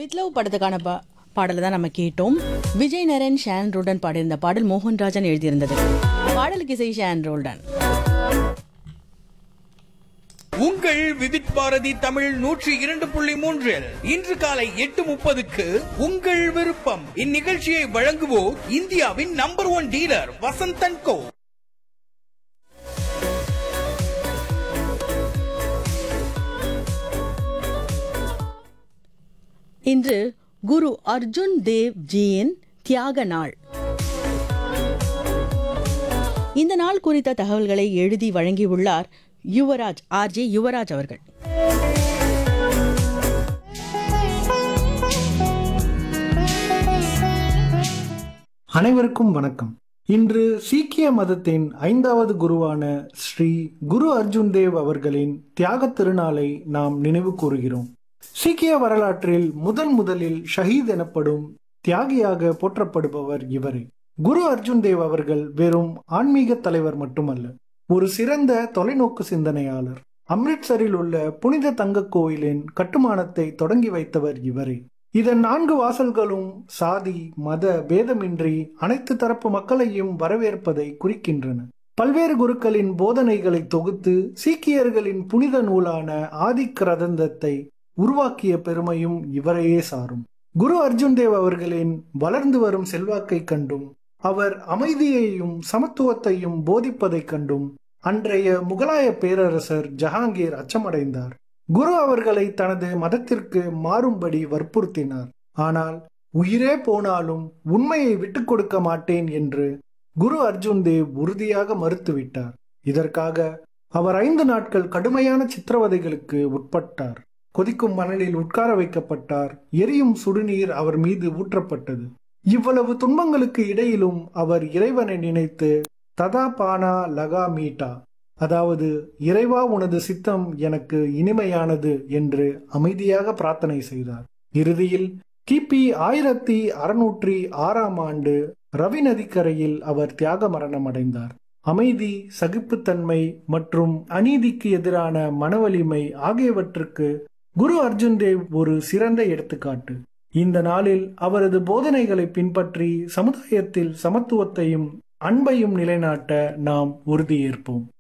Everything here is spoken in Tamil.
வித்லவ் படத்துக்கான பா பாடலை தான் நம்ம கேட்டோம் விஜய் நரன் ஷான் ரோல்டன் பாடியிருந்த பாடல் மோகன்ராஜன் எழுதியிருந்தது பாடலுக்கு இசை ஷான் ரோல்டன் உங்கள் விதிட் பாரதி தமிழ் நூற்றி இரண்டு புள்ளி மூன்றில் இன்று காலை எட்டு முப்பதுக்கு உங்கள் விருப்பம் இந்நிகழ்ச்சியை வழங்குவோர் இந்தியாவின் number one dealer Vasanthan co இன்று குரு அர்ஜுன் தேவ் ஜியின் தியாக நாள் இந்த நாள் குறித்த தகவல்களை எழுதி வழங்கியுள்ளார் யுவராஜ் ஆர்ஜே யுவராஜ் அவர்கள் அனைவருக்கும் வணக்கம் இன்று சீக்கிய மதத்தின் ஐந்தாவது குருவான ஸ்ரீ குரு அர்ஜுன் தேவ் அவர்களின் தியாகத் திருநாளை நாம் நினைவு கூறுகிறோம் சீக்கிய வரலாற்றில் முதன் முதலில் ஷஹீத் எனப்படும் தியாகியாக போற்றப்படுபவர் இவரே குரு அர்ஜுன் தேவ் அவர்கள் வெறும் ஆன்மீக தலைவர் மட்டுமல்ல ஒரு சிறந்த தொலைநோக்கு சிந்தனையாளர் அம்ரிட்சரில் உள்ள புனித தங்கக் கோயிலின் கட்டுமானத்தை தொடங்கி வைத்தவர் இவரே இதன் நான்கு வாசல்களும் சாதி மத பேதமின்றி அனைத்து தரப்பு மக்களையும் வரவேற்பதை குறிக்கின்றன பல்வேறு குருக்களின் போதனைகளை தொகுத்து சீக்கியர்களின் புனித நூலான ஆதிக்கிரதந்தத்தை உருவாக்கிய பெருமையும் இவரையே சாரும் குரு அர்ஜுன் தேவ் அவர்களின் வளர்ந்து வரும் செல்வாக்கை கண்டும் அவர் அமைதியையும் சமத்துவத்தையும் போதிப்பதைக் கண்டும் அன்றைய முகலாய பேரரசர் ஜஹாங்கீர் அச்சமடைந்தார் குரு அவர்களை தனது மதத்திற்கு மாறும்படி வற்புறுத்தினார் ஆனால் உயிரே போனாலும் உண்மையை விட்டுக் கொடுக்க மாட்டேன் என்று குரு அர்ஜுன் தேவ் உறுதியாக மறுத்துவிட்டார் இதற்காக அவர் ஐந்து நாட்கள் கடுமையான சித்திரவதைகளுக்கு உட்பட்டார் கொதிக்கும் மணலில் உட்கார வைக்கப்பட்டார் எரியும் சுடுநீர் அவர் மீது ஊற்றப்பட்டது இவ்வளவு துன்பங்களுக்கு இடையிலும் அவர் இறைவனை நினைத்து ததா பானா லகா மீட்டா அதாவது இறைவா உனது சித்தம் எனக்கு இனிமையானது என்று அமைதியாக பிரார்த்தனை செய்தார் இறுதியில் கிபி ஆயிரத்தி அறுநூற்றி ஆறாம் ஆண்டு ரவி நதிக்கரையில் அவர் தியாக மரணம் அடைந்தார் அமைதி சகிப்புத்தன்மை மற்றும் அநீதிக்கு எதிரான மனவலிமை ஆகியவற்றுக்கு குரு அர்ஜுன் தேவ் ஒரு சிறந்த எடுத்துக்காட்டு இந்த நாளில் அவரது போதனைகளை பின்பற்றி சமுதாயத்தில் சமத்துவத்தையும் அன்பையும் நிலைநாட்ட நாம் உறுதியேற்போம்